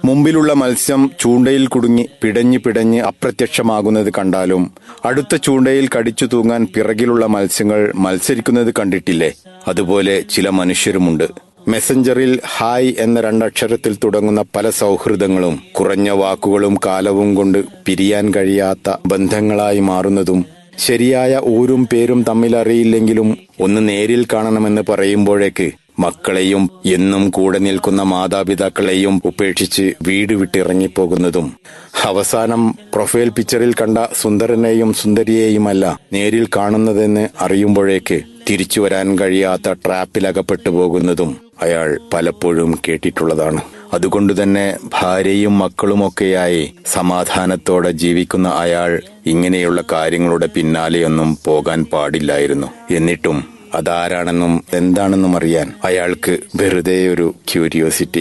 മുമ്പിലുള്ള മത്സ്യം ചൂണ്ടയിൽ കുടുങ്ങി പിടഞ്ഞ് പിടഞ്ഞ് അപ്രത്യക്ഷമാകുന്നത് കണ്ടാലും അടുത്ത ചൂണ്ടയിൽ കടിച്ചു തൂങ്ങാൻ പിറകിലുള്ള മത്സ്യങ്ങൾ മത്സരിക്കുന്നത് കണ്ടിട്ടില്ലേ അതുപോലെ ചില മനുഷ്യരുമുണ്ട് മെസ്സഞ്ചറിൽ ഹായ് എന്ന രണ്ടക്ഷരത്തിൽ തുടങ്ങുന്ന പല സൗഹൃദങ്ങളും കുറഞ്ഞ വാക്കുകളും കാലവും കൊണ്ട് പിരിയാൻ കഴിയാത്ത ബന്ധങ്ങളായി മാറുന്നതും ശരിയായ ഊരും പേരും തമ്മിലറിയില്ലെങ്കിലും ഒന്ന് നേരിൽ കാണണമെന്ന് പറയുമ്പോഴേക്ക് മക്കളെയും എന്നും കൂടെ നിൽക്കുന്ന മാതാപിതാക്കളെയും ഉപേക്ഷിച്ച് വീട് വിട്ടിറങ്ങിപ്പോകുന്നതും അവസാനം പ്രൊഫൈൽ പിക്ചറിൽ കണ്ട സുന്ദരനെയും സുന്ദരിയെയുമല്ല നേരിൽ കാണുന്നതെന്ന് അറിയുമ്പോഴേക്ക് തിരിച്ചു വരാൻ കഴിയാത്ത ട്രാപ്പിലകപ്പെട്ടു പോകുന്നതും അയാൾ പലപ്പോഴും കേട്ടിട്ടുള്ളതാണ് അതുകൊണ്ടുതന്നെ ഭാര്യയും മക്കളുമൊക്കെയായി സമാധാനത്തോടെ ജീവിക്കുന്ന അയാൾ ഇങ്ങനെയുള്ള കാര്യങ്ങളുടെ പിന്നാലെയൊന്നും പോകാൻ പാടില്ലായിരുന്നു എന്നിട്ടും അതാരാണെന്നും എന്താണെന്നും അറിയാൻ അയാൾക്ക് വെറുതെ ഒരു ക്യൂരിയോസിറ്റി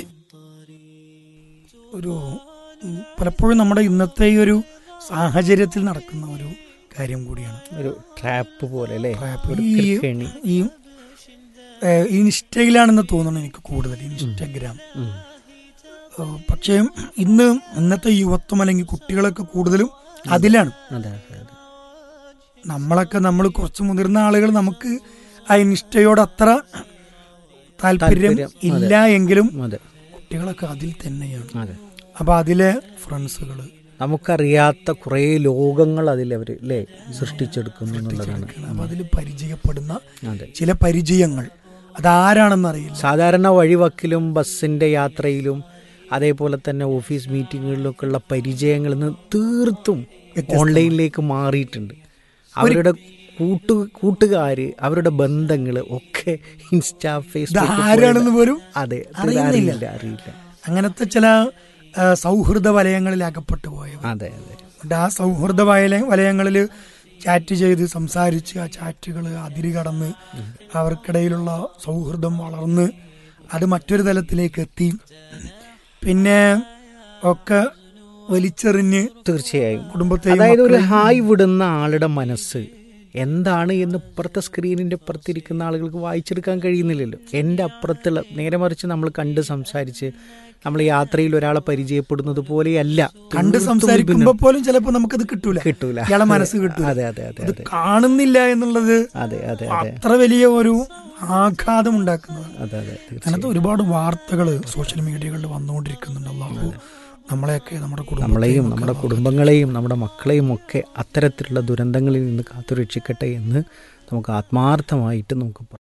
ഒരു ഉം, പലപ്പോഴും നമ്മുടെ ഇന്നത്തെ ഈ ഒരു സാഹചര്യത്തിൽ നടക്കുന്ന ഒരു കാര്യം കൂടിയാണ് ഒരു ട്രാപ്പ് പോലെ അല്ലേ ട്രാപ്പ്. ഒരു ഈ- കെണി. ഈ ഏഹ്, ഇൻസ്റ്റയിലാണെന്ന് തോന്നുന്നു എനിക്ക് കൂടുതൽ ഇൻസ്റ്റഗ്രാം ഉം. ഏഹ്, പക്ഷേ ഇന്ന് ഇന്നത്തെ യുവത്വം അല്ലെങ്കിൽ കുട്ടികളൊക്കെ കൂടുതലും അതിലാണ് അതെ അതെ അതെ നമ്മളൊക്കെ നമ്മൾ കുറച്ച് മുതിർന്ന ആളുകൾ നമുക്ക് ആ ഇൻസ്റ്റയോട് അത്ര താല്പര്യം താല്പര്യം, ഇല്ല എങ്കിലും അതെ കുട്ടികളൊക്കെ അതിൽ തന്നെയാണ് അതെ അപ്പൊ അതിലെ ഫ്രണ്ട്സുകള് നമുക്കറിയാത്ത കുറേ ലോകങ്ങൾ അതിലവർ അല്ലേ സൃഷ്ടിച്ചെടുക്കുന്നു എന്നുള്ളതാണ് അപ്പൊ അതിൽ പരിചയപ്പെടുന്ന അതെ ചില പരിചയങ്ങൾ അതാരാണെന്ന് അറിയില്ല സാധാരണ വഴിവക്കിലും ബസ്സിന്റെ യാത്രയിലും അതേപോലെ തന്നെ ഓഫീസ് മീറ്റിങ്ങുകളിലൊക്കെ ഉള്ള പരിചയങ്ങളിൽ നിന്ന് തീർത്തും ഓൺലൈനിലേക്ക് മാറിയിട്ടുണ്ട് അവരുടെ കൂട്ടു കൂട്ടുകാര് അവരുടെ ബന്ധങ്ങൾ ഒക്കെ ഇൻസ്റ്റാ ഫേസ്ബുക്ക് ഇതാരാണെന്ന് പോലും അതെ ഇത് അറിയുന്നില്ല. അറിയില്ല അറിയില്ല അങ്ങനത്തെ ചില ആ, സൗഹൃദ വലയങ്ങളിൽ അകപ്പെട്ടു പോയവർ അതെ അതെ എന്നിട്ട് ആ സൗഹൃദ വലയ വലയങ്ങളിൽ ചാറ്റ് ചെയ്ത് സംസാരിച്ച് ആ ചാറ്റുകൾ അതിര് കടന്ന് അവർക്കിടയിലുള്ള സൗഹൃദം വളർന്ന് അത് മറ്റൊരു തലത്തിലേക്ക് എത്തി പിന്നെ ഒക്കെ വലിച്ചെറിഞ്ഞ് തീർച്ചയായും കുടുംബത്തെയും അതായത് ഒരു മക്കളെയും- ഹായ് വിടുന്ന ആളുടെ മനസ്സ് എന്താണ് എന്ന് ഇപ്പുറത്തെ സ്ക്രീനിന്റെ അപ്പുറത്തിരിക്കുന്ന ആളുകൾക്ക് വായിച്ചെടുക്കാൻ കഴിയുന്നില്ലല്ലോ എൻ്റെ അപ്പുറത്തുള്ള നേരെ മറിച്ച് നമ്മൾ കണ്ട് സംസാരിച്ച് നമ്മൾ യാത്രയിൽ ഒരാളെ പരിചയപ്പെടുന്നത് പോലെയല്ല കണ്ട് തീർത്തും സംസാരിക്കുമ്പോ വിഭിന്നം. പോലും ചിലപ്പോ നമുക്കത് കിട്ടൂല കിട്ടൂല ഇയാളെ മനസ്സ് കിട്ടൂല അതെ അതെ അതെ അത് അതെ കാണുന്നില്ല എന്നുള്ളത് അതെ അതെ അതെ അത്ര വലിയ ഒരു ആഘാതം ഉണ്ടാക്കുന്നതാണ് അതെ അതെ തീർച്ചയായും. അങ്ങനത്തെ ഒരുപാട് വാർത്തകൾ സോഷ്യൽ മീഡിയകളിൽ വന്നുകൊണ്ടിരിക്കുന്നുണ്ട് അള്ളാഹു നമ്മളെയൊക്കെ നമ്മുടെ നമ്മളെയും കുടുംബത്തെയും നമ്മുടെ ഒക്കെ കുടുംബങ്ങളെയും നമ്മുടെ മക്കളെയും ഒക്കെ അത്തരത്തിലുള്ള ദുരന്തങ്ങളിൽ നിന്ന് കാത്തുരക്ഷിക്കട്ടെ എന്ന് നമുക്ക് ആത്മാർത്ഥമായിട്ട് നമുക്ക് പറയാം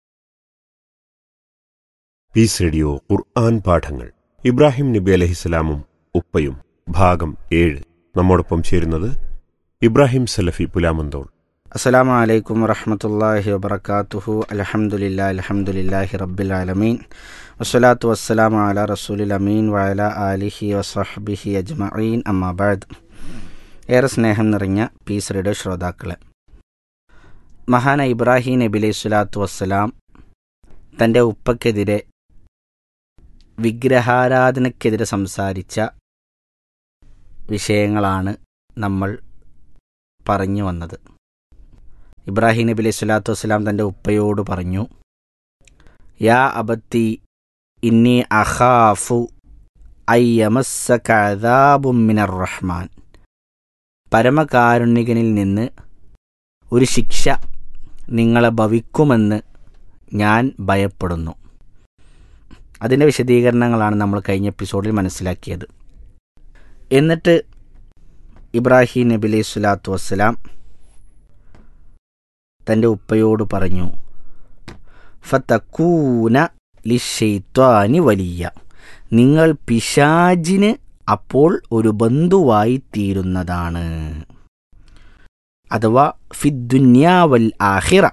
പീസ് റേഡിയോ ഖുർആൻ പാഠങ്ങൾ ഇബ്രാഹിം നബി അലഹിസ്സലാമും ഉപ്പയും ഭാഗം ഏഴ് നമ്മോടൊപ്പം ചേരുന്നത് ഇബ്രാഹിം സലഫി പുലാമന്തോൾ അസ്സലാമു അലൈക്കും വറഹമത്തല്ലാഹി വബർക്കാത്തുഹു അലഹമുല്ലാ അലഹമുല്ലാഹി റബ്ബിൽ ആലമീൻ വസ്സലാത്തു വസ്സലാമു അല റസൂലിൽ അമീൻ വഅല ആലിഹി വസഹബിഹി അജ്മഈൻ അമ്മാബാദ് ഏറെ സ്നേഹം നിറഞ്ഞ പീസ് റേഡിയോ ശ്രോതാക്കളെ മഹാന ഇബ്രാഹിം നബി അലൈഹി സ്വലാത്തു വസ്സലാം തൻ്റെ ഉപ്പക്കെതിരെ വിഗ്രഹാരാധനയ്ക്കെതിരെ സംസാരിച്ച വിഷയങ്ങളാണ് നമ്മൾ പറഞ്ഞു വന്നത് ഇബ്രാഹിം നബി അലൈഹി സ്വലാത്തു വസ്സലാം തൻ്റെ ഉപ്പയോട് പറഞ്ഞു യാ അബത്തി ഇന്നി അഖാഫു മിനർ റഹ്മാൻ പരമകാരുണികനിൽ നിന്ന് ഒരു ശിക്ഷ നിങ്ങളെ ഭവിക്കുമെന്ന് ഞാൻ ഭയപ്പെടുന്നു അതിൻ്റെ വിശദീകരണങ്ങളാണ് നമ്മൾ കഴിഞ്ഞ എപ്പിസോഡിൽ മനസ്സിലാക്കിയത് എന്നിട്ട് ഇബ്രാഹിം നബി അലൈഹി സ്വലാത്തു വസ്സലാം തൻ്റെ ഉപ്പയോട് പറഞ്ഞു ഫത്തക്കൂന ലിഷെയ്ത്വാനി വലിയ നിങ്ങൾ പിശാജിന് അപ്പോൾ ഒരു ബന്ധുവായി തീരുന്നതാണ് അഥവാ ഫിദ്ദുന്യാവൽ ആഹിറ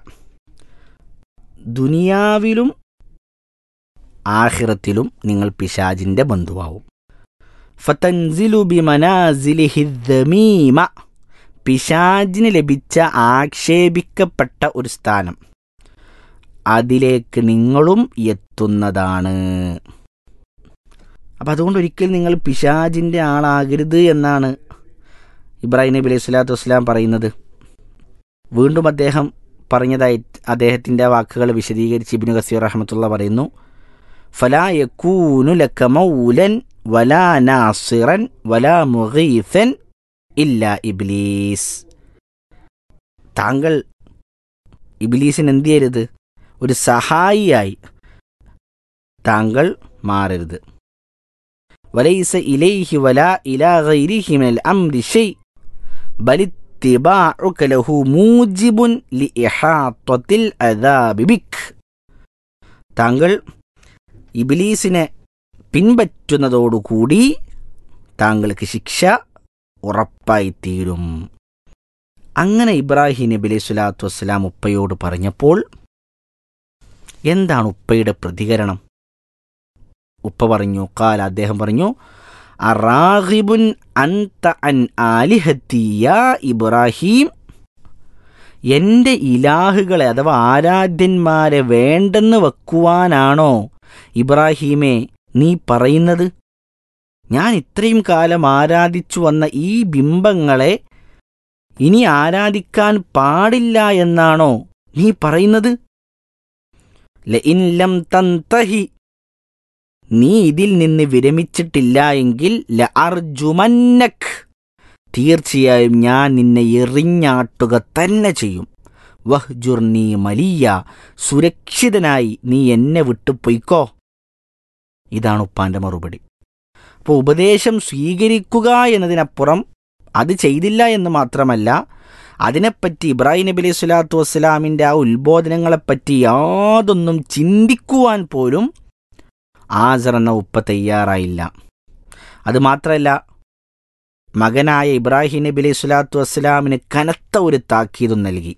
ദുനിയാവിലും ആഹിറത്തിലും നിങ്ങൾ പിശാജിൻ്റെ ബന്ധുവാവും ഫതൻസിലു ബിമനാസിലിഹി ദമീമ പിശാജിന് ലഭിച്ച ആക്ഷേപിക്കപ്പെട്ട ഒരു സ്ഥാനം അതിലേക്ക് നിങ്ങളും എത്തുന്നതാണ് അപ്പം അതുകൊണ്ട് ഒരിക്കലും നിങ്ങൾ പിശാജിൻ്റെ ആളാകരുത് എന്നാണ് ഇബ്രാഹിം നബി അലൈഹി സ്വലാത്തു വസ്സലാം പറയുന്നത് വീണ്ടും അദ്ദേഹം പറഞ്ഞതായി അദ്ദേഹത്തിൻ്റെ വാക്കുകൾ വിശദീകരിച്ച് ഇബിനു ഗസീർ റഹ്മത്തുള്ള പറയുന്നു ഫലാ യക്കൂനു ലക്ക മൗലൻ വലാ നാസിറൻ വലാ മുഗീസൻ ഇല്ല ഇബ്ലീസ് താങ്കൾ ഇബ്ലീസിന് എന്ത് ചെയ്യരുത് ഒരു സഹായിയായി താങ്കൾ മാറരുത് വലൈസ ഇലൈഹി വലാ ഇലാ ഗൈരിഹി മിനൽ അംരി ഷൈ ബൽ ഇത്തിബാഉക ലഹു മൂജിബുൻ ലിഇഹാത്തത്തിൽ അദാബി ബിക് താങ്കൾ ഇബിലീസിനെ പിൻപറ്റുന്നതോടുകൂടി താങ്കൾക്ക് ശിക്ഷ ഉറപ്പായിത്തീരും അങ്ങനെ ഇബ്രാഹിം നബി അലൈഹി സ്വലാത്തു വസ്സലാം ഉപ്പയോട് പറഞ്ഞപ്പോൾ എന്താണ് ഉപ്പയുടെ പ്രതികരണം ഉപ്പ പറഞ്ഞു കാല അദ്ദേഹം പറഞ്ഞു അറാഹിബുൻ അൻത അൻ ആലിഹത്തി യാ ഇബ്രാഹിം എൻ്റെ ഇലാഹുകളെ അഥവാ ആരാധ്യന്മാരെ വേണ്ടെന്ന് വെക്കുവാനാണോ ഇബ്രാഹീമേ നീ പറയുന്നത് ഞാൻ ഇത്രയും കാലം ആരാധിച്ചു വന്ന ഈ ബിംബങ്ങളെ ഇനി ആരാധിക്കാൻ പാടില്ല എന്നാണോ നീ പറയുന്നത് ലഇൻ ലം തന്തഹി നീ ഇതിൽ നിന്ന് വിരമിച്ചിട്ടില്ല എങ്കിൽ ല അർജുമന്നക് തീർച്ചയായും ഞാൻ നിന്നെ എറിഞ്ഞാട്ടുക തന്നെ ചെയ്യും വഹ്ജുർ നീ മലിയ സുരക്ഷിതനായി നീ എന്നെ വിട്ടു പൊയ്ക്കോ ഇതാണ് ഉപ്പാന്റെ മറുപടി അപ്പോൾ ഉപദേശം സ്വീകരിക്കുക എന്നതിനപ്പുറം അത് ചെയ്തില്ല എന്ന് മാത്രമല്ല അതിനെപ്പറ്റി ഇബ്രാഹിം നബി അലൈഹി സ്വലാത്തു വസ്സലാമിൻ്റെ ആ ഉത്ബോധനങ്ങളെപ്പറ്റി യാതൊന്നും ചിന്തിക്കുവാൻ പോലും ആസർ എന്ന ഉപ്പ തയ്യാറായില്ല അതുമാത്രമല്ല മകനായ ഇബ്രാഹിം നബി അലൈഹി സ്വലാത്തു വസ്സലാമിന് കനത്ത ഒരു താക്കീതും നൽകി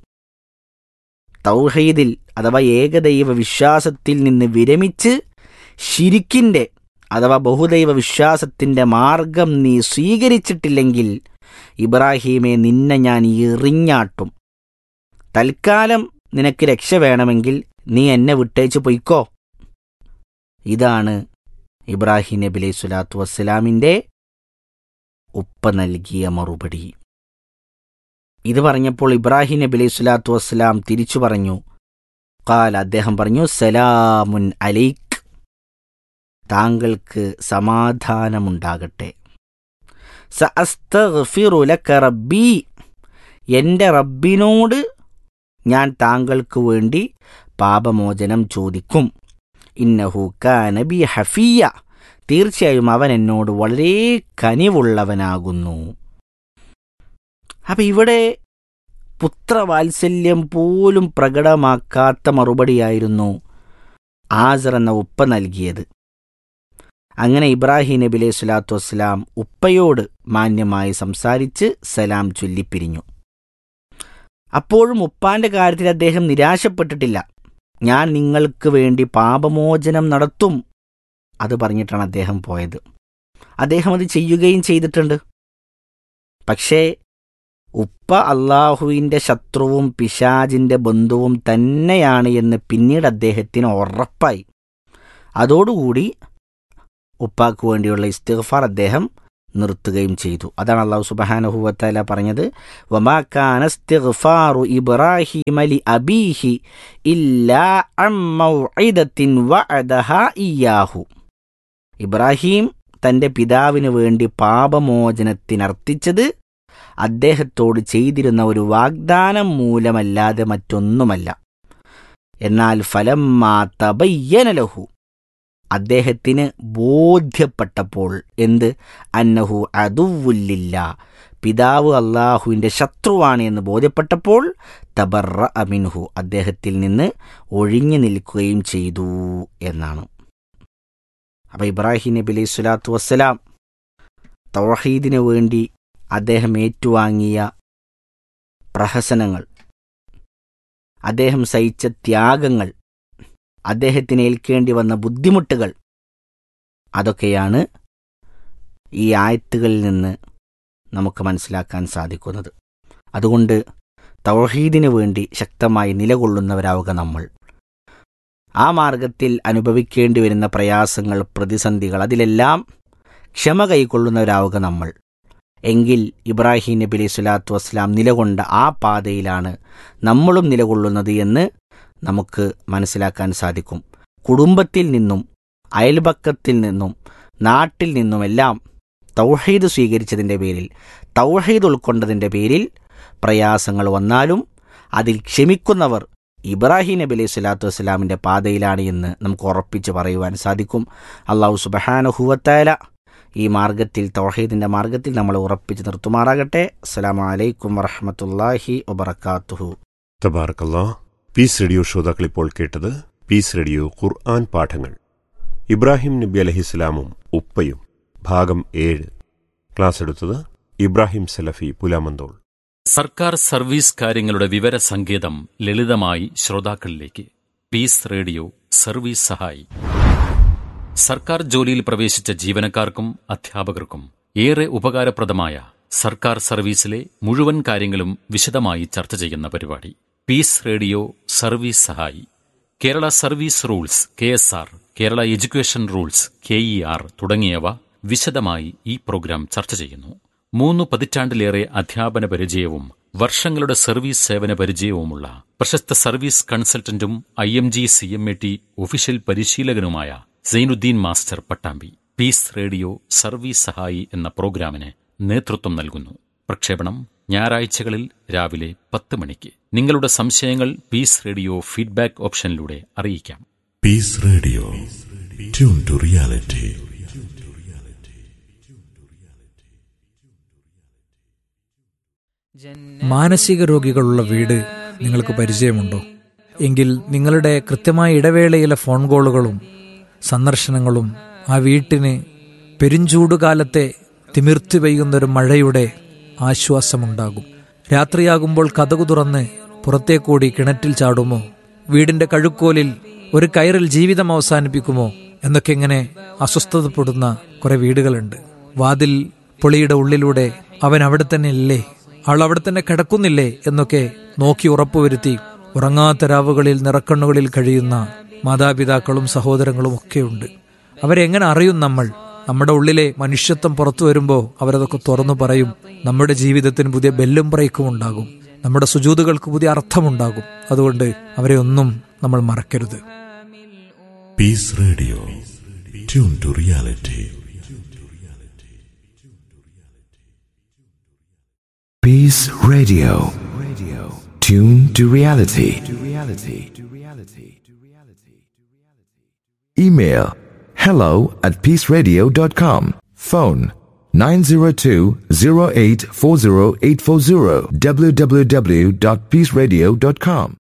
തൗഹീദിൽ അഥവാ ഏകദൈവ വിശ്വാസത്തിൽ നിന്ന് വിരമിച്ച് ഷിരിക്കിൻ്റെ അഥവാ ബഹുദൈവ വിശ്വാസത്തിൻ്റെ മാർഗം നീ സ്വീകരിച്ചിട്ടില്ലെങ്കിൽ ഇബ്രാഹീമെ നിന്നെ ഞാൻ എറിഞ്ഞാട്ടും തൽക്കാലം നിനക്ക് രക്ഷ വേണമെങ്കിൽ നീ എന്നെ വിട്ടേച്ച് പൊയ്ക്കോ ഇതാണ് ഇബ്രാഹിം നബി അലൈഹി സ്വലാത്തു വസ്സലാമിൻ്റെ ഉപ്പ നൽകിയ മറുപടി ഇത് പറഞ്ഞപ്പോൾ ഇബ്രാഹിം നബി അലൈഹി സ്വലാത്തു വസ്സലാം തിരിച്ചു പറഞ്ഞു കാൽ അദ്ദേഹം പറഞ്ഞു സലാമുൻ അലൈക്ക് താങ്കൾക്ക് സമാധാനമുണ്ടാകട്ടെ സഅസ്തഗ്ഫിറു ലക റബ്ബി എൻ്റെ റബ്ബിനോട് ഞാൻ താങ്കൾക്ക് വേണ്ടി പാപമോചനം ചോദിക്കും ഇന്നഹു കാനബി ഹഫിയ തീർച്ചയായും അവൻ എന്നോട് വളരെ കനിവുള്ളവനാകുന്നു അപ്പം ഇവിടെ പുത്രവാത്സല്യം പോലും പ്രകടമാക്കാത്ത മറുപടിയായിരുന്നു ആസർ എന്ന ഉപ്പ നൽകിയത് അങ്ങനെ ഇബ്രാഹിം നബി അലൈഹി സ്വലാത്തു വസ്സലാം ഉപ്പയോട് മാന്യമായി സംസാരിച്ച് സലാം ചൊല്ലിപ്പിരിഞ്ഞു അപ്പോഴും ഉപ്പാന്റെ കാര്യത്തിൽ അദ്ദേഹം നിരാശപ്പെട്ടിട്ടില്ല ഞാൻ നിങ്ങൾക്ക് വേണ്ടി പാപമോചനം നടത്തും അത് പറഞ്ഞിട്ടാണ് അദ്ദേഹം പോയത് അദ്ദേഹം അത് ചെയ്യുകയും ചെയ്തിട്ടുണ്ട് പക്ഷേ ഉപ്പ അള്ളാഹുവിൻ്റെ ശത്രുവും പിശാജിൻ്റെ ബന്ധുവും തന്നെയാണ് എന്ന് പിന്നീട് അദ്ദേഹത്തിന് ഉറപ്പായി അതോടുകൂടി ഉപ്പാക്ക് വേണ്ടിയുള്ള ഇസ്തിഗ്ഫാർ അദ്ദേഹം നിർത്തുകയും ചെയ്തു അതാണ് അള്ളാഹു സുബഹാനഹുവത്തല പറഞ്ഞത് വമാക്കാന ഇസ്തിഗ്ഫാറു ഇബ്രാഹിം അലി അബീഹി ഇല്ലാ അൻ മൗഇദത്തിൻ വഅദഹ ഇയ്യാഹു ഇബ്രാഹിം തന്റെ പിതാവിന് വേണ്ടി പാപമോചനത്തിനർത്ഥിച്ചത് അദ്ദേഹത്തോട് ചെയ്തിരുന്ന ഒരു വാഗ്ദാനം മൂലമല്ലാതെ മറ്റൊന്നുമല്ല എന്നാൽ ഫലം തബയ്യനലഹു അദ്ദേഹത്തിന് ബോധ്യപ്പെട്ടപ്പോൾ എന്ത് അന്നഹു അതുവുല്ലില്ല പിതാവ് അള്ളാഹുവിൻ്റെ ശത്രുവാണ് എന്ന് ബോധ്യപ്പെട്ടപ്പോൾ തബറ അമിൻഹു അദ്ദേഹത്തിൽ നിന്ന് ഒഴിഞ്ഞു നിൽക്കുകയും ചെയ്തു എന്നാണ് അപ്പം ഇബ്രാഹിം നബി അലൈഹി സ്വലാത്തു വസ്സലാം തൗഹീദിന് വേണ്ടി അദ്ദേഹം ഏറ്റുവാങ്ങിയ പ്രഹസനങ്ങൾ അദ്ദേഹം സഹിച്ച ത്യാഗങ്ങൾ അദ്ദേഹത്തിന് ഏൽക്കേണ്ടി വന്ന ബുദ്ധിമുട്ടുകൾ അതൊക്കെയാണ് ഈ ആയത്തുകളിൽ നിന്ന് നമുക്ക് മനസ്സിലാക്കാൻ സാധിക്കുന്നത് അതുകൊണ്ട് തൗഹീദിന് വേണ്ടി ശക്തമായി നിലകൊള്ളുന്നവരാവുക നമ്മൾ ആ മാർഗത്തിൽ അനുഭവിക്കേണ്ടി വരുന്ന പ്രയാസങ്ങൾ പ്രതിസന്ധികൾ അതിലെല്ലാം ക്ഷമ കൈക്കൊള്ളുന്നവരാവുക നമ്മൾ എങ്കിൽ ഇബ്രാഹിം നബി അലൈഹി സ്വലാത്തു വസ്സലാം നിലകൊണ്ട ആ പാതയിലാണ് നമ്മളും നിലകൊള്ളുന്നത് എന്ന് നമുക്ക് മനസ്സിലാക്കാൻ സാധിക്കും കുടുംബത്തിൽ നിന്നും അയൽപക്കത്തിൽ നിന്നും നാട്ടിൽ നിന്നുമെല്ലാം തൗഹീദ് സ്വീകരിച്ചതിൻ്റെ പേരിൽ തൗഹീദ് ഉൾക്കൊണ്ടതിൻ്റെ പേരിൽ പ്രയാസങ്ങൾ വന്നാലും അതിൽ ക്ഷമിക്കുന്നവർ ഇബ്രാഹിം നബി അലൈഹി സ്വലാത്തു വസ്സലാമിൻ്റെ പാതയിലാണ് എന്ന് നമുക്ക് ഉറപ്പിച്ച് പറയുവാൻ സാധിക്കും അള്ളാഹു സുബഹാനുഹുവത്തായ ഈ മാർഗത്തിൽ തൗഹീദിൻ്റെ മാർഗത്തിൽ നമ്മൾ ഉറപ്പിച്ച് നിർത്തുമാറാകട്ടെ അസ്സലാമു അലൈക്കും വറഹമത്തല്ലാഹി വബർക്കാത്തുഹു തബാറക്കല്ലാ പീസ് റേഡിയോ ശ്രോതാക്കൾ ഇപ്പോൾ കേട്ടത് പീസ് റേഡിയോ ഖുർആൻ പാഠങ്ങൾ ഇബ്രാഹിം നബി അലഹിസ്ലാമും ഉപ്പയും ഭാഗം ഏഴ് ക്ലാസ് എടുത്തത് ഇബ്രാഹിം സലഫി പുലാമന്തോൾ സർക്കാർ സർവീസ് കാര്യങ്ങളുടെ വിവര സങ്കേതം ലളിതമായി ശ്രോതാക്കളിലേക്ക് പീസ് റേഡിയോ സർവീസ് സഹായി സർക്കാർ ജോലിയിൽ പ്രവേശിച്ച ജീവനക്കാർക്കും അധ്യാപകർക്കും ഏറെ ഉപകാരപ്രദമായ സർക്കാർ സർവീസിലെ മുഴുവൻ കാര്യങ്ങളും വിശദമായി ചർച്ച ചെയ്യുന്ന പരിപാടി പീസ് റേഡിയോ സർവീസ് സഹായി Kerala service rules K S R Kerala education rules K E R തുടങ്ങിയവ വിശദമായി ഈ പ്രോഗ്രാം ചർച്ച ചെയ്യുന്നു മൂന്ന് പതിറ്റാണ്ടിലേറെ അധ്യാപന പരിചയവും വർഷങ്ങളുടെ സർവീസ് സേവന പരിചയവുമുള്ള പ്രശസ്ത സർവീസ് കൺസൾട്ടന്റും I M G C M A T official പരിശീലകനുമായ Zainuddin master Pattambi peace radio service സഹായി എന്ന പ്രോഗ്രാമിന് നേതൃത്വം നൽകുന്നു പ്രക്ഷേപണം ഞായറാഴ്ചകളിൽ രാവിലെ പത്ത് മണിക്ക് നിങ്ങളുടെ സംശയങ്ങൾ പീസ് റേഡിയോ ഫീഡ്ബാക്ക് ഓപ്ഷനിലൂടെ അറിയിക്കാം Peace Radio. Tune to reality. മാനസിക രോഗികളുള്ള വീട് നിങ്ങൾക്ക് പരിചയമുണ്ടോ എങ്കിൽ നിങ്ങളുടെ കൃത്യമായ ഇടവേളയിലെ ഫോൺ കോളുകളും സന്ദർശനങ്ങളും ആ വീട്ടിന് പെരുംചൂടുകാലത്തെ തിമിർത്തി പെയ്യുന്നൊരു മഴയുടെ ആശ്വാസമുണ്ടാകും രാത്രിയാകുമ്പോൾ കഥകു തുറന്ന് പുറത്തേക്കൂടി കിണറ്റിൽ ചാടുമോ വീടിന്റെ കഴുക്കോലിൽ ഒരു കയറിൽ ജീവിതം അവസാനിപ്പിക്കുമോ എന്നൊക്കെ ഇങ്ങനെ അസ്വസ്ഥതപ്പെടുന്ന കുറെ വീടുകളുണ്ട് വാതിൽ പൊളിയുടെ ഉള്ളിലൂടെ അവൻ അവിടെ തന്നെ ഇല്ലേ അവൾ അവിടെ തന്നെ കിടക്കുന്നില്ലേ എന്നൊക്കെ നോക്കി ഉറപ്പുവരുത്തി ഉറങ്ങാത്ത രാവുകളിൽ നിറക്കണ്ണുകളിൽ കഴിയുന്ന മാതാപിതാക്കളും സഹോദരങ്ങളും ഒക്കെയുണ്ട് അവരെ എങ്ങനെ അറിയും നമ്മൾ നമ്മുടെ ഉള്ളിലെ മനുഷ്യത്വം പുറത്തു വരുമ്പോൾ അവരതൊക്കെ തുറന്നു പറയും നമ്മുടെ ജീവിതത്തിന് പുതിയ ബെല്ലും ബ്രേക്കും ഉണ്ടാകും നമ്മുടെ സുജൂതുകൾക്ക് പുതിയ അർത്ഥമുണ്ടാകും അതുകൊണ്ട് അവരെ ഒന്നും നമ്മൾ മറക്കരുത് Peace Radio. Tune to reality. Peace Radio. Radio. Tune to reality. To reality. To reality. To reality. Email hello at peaceradio.com. Phone 902-0840840 www.peaceradio.com.